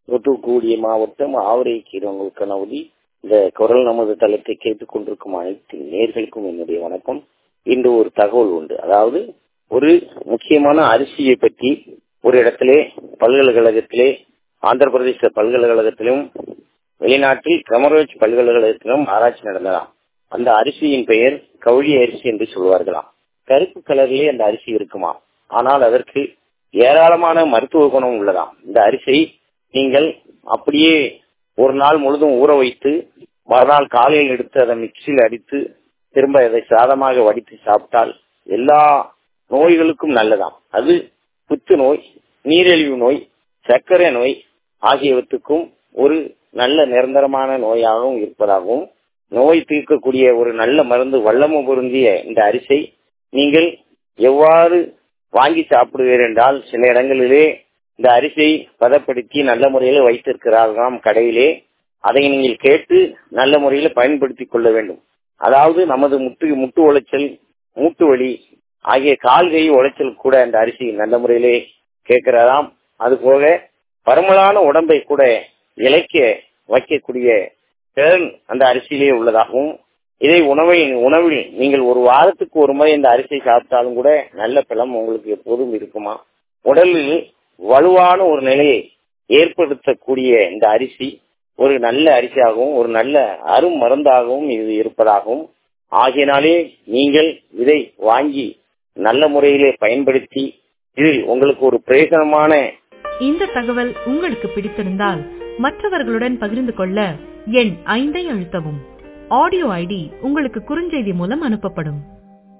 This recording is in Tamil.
தூத்துக்குடி மாவட்டம் ஆவரை கீரனூர் கணவதி இந்த குரல் நமது தளத்தை கேட்டுக் கொண்டிருக்கும் அனைத்து நேர்களுக்கும் என்னுடைய வணக்கம் இன்று ஒரு தகவல் உண்டு அதாவது ஒரு முக்கியமான அரிசியை பற்றி ஒரு இடத்திலே பல்கலைக்கழகத்திலே ஆந்திர பிரதேச பல்கலைக்கழகத்திலும் வெளிநாட்டில் கமரோஜ் பல்கலைக்கழகத்திலும் ஆராய்ச்சி நடந்ததாம் அந்த அரிசியின் பெயர் கவுளி அரிசி என்று சொல்வார்களாம் கருப்பு கலரிலே அந்த அரிசி இருக்குமா ஆனால் அதற்கு ஏராளமான மருத்துவ குணம் உள்ளதாம் இந்த அரிசி நீங்கள் அப்படியே ஒரு நாள் முழுதும் ஊற வைத்து மறுநாள் காலையில் எடுத்து அதை மிக்சியில் அடித்து திரும்ப அதை சாதமாக வடித்து சாப்பிட்டால் எல்லா நோய்களுக்கும் நல்லதாம் அது புத்து நோய் நீரிழிவு நோய் சர்க்கரை நோய் ஆகியவற்றுக்கும் ஒரு நல்ல நிரந்தரமான நோயாகவும் இருப்பதாகவும் நோய் தீர்க்கக்கூடிய ஒரு நல்ல மருந்து வல்லம பொருந்திய இந்த அரிசை நீங்கள் எவ்வாறு வாங்கி சாப்பிடுவீர் என்றால் சில இடங்களிலே இந்த அரிசியை பதப்படுத்தி நல்ல முறையில் வைத்திருக்கிறார்களாம் கடையிலே அதை நீங்கள் கேட்டு நல்ல முறையில் பயன்படுத்திக் கொள்ள வேண்டும் அதாவது நமது முட்டு முட்டு உளைச்சல் மூட்டு வலி ஆகிய கால்கை உளைச்சல் கூட அந்த அரிசி நல்ல முறையிலே கேட்கிறதாம் அது போக பருமலான உடம்பை கூட இழைக்க வைக்கக்கூடிய திறன் அந்த அரிசியிலே உள்ளதாகவும் இதை உணவை உணவில் நீங்கள் ஒரு வாரத்துக்கு ஒரு முறை இந்த அரிசியை சாப்பிட்டாலும் கூட நல்ல பலம் உங்களுக்கு எப்போதும் இருக்குமா உடலில் வலுவான ஒரு நிலையை ஏற்படுத்தக்கூடிய இந்த அரிசி ஒரு நல்ல அரிசியாகவும் ஒரு நல்ல அரும் மருந்தாகவும் இது இருப்பதாகவும் ஆகியனாலே நீங்கள் இதை வாங்கி நல்ல முறையிலே பயன்படுத்தி இதில் உங்களுக்கு ஒரு பிரயோஜனமான இந்த தகவல் உங்களுக்கு பிடித்திருந்தால் மற்றவர்களுடன் பகிர்ந்து கொள்ள எண் ஐந்தை அழுத்தவும் ஆடியோ ஐடி உங்களுக்கு குறுஞ்செய்தி மூலம் அனுப்பப்படும்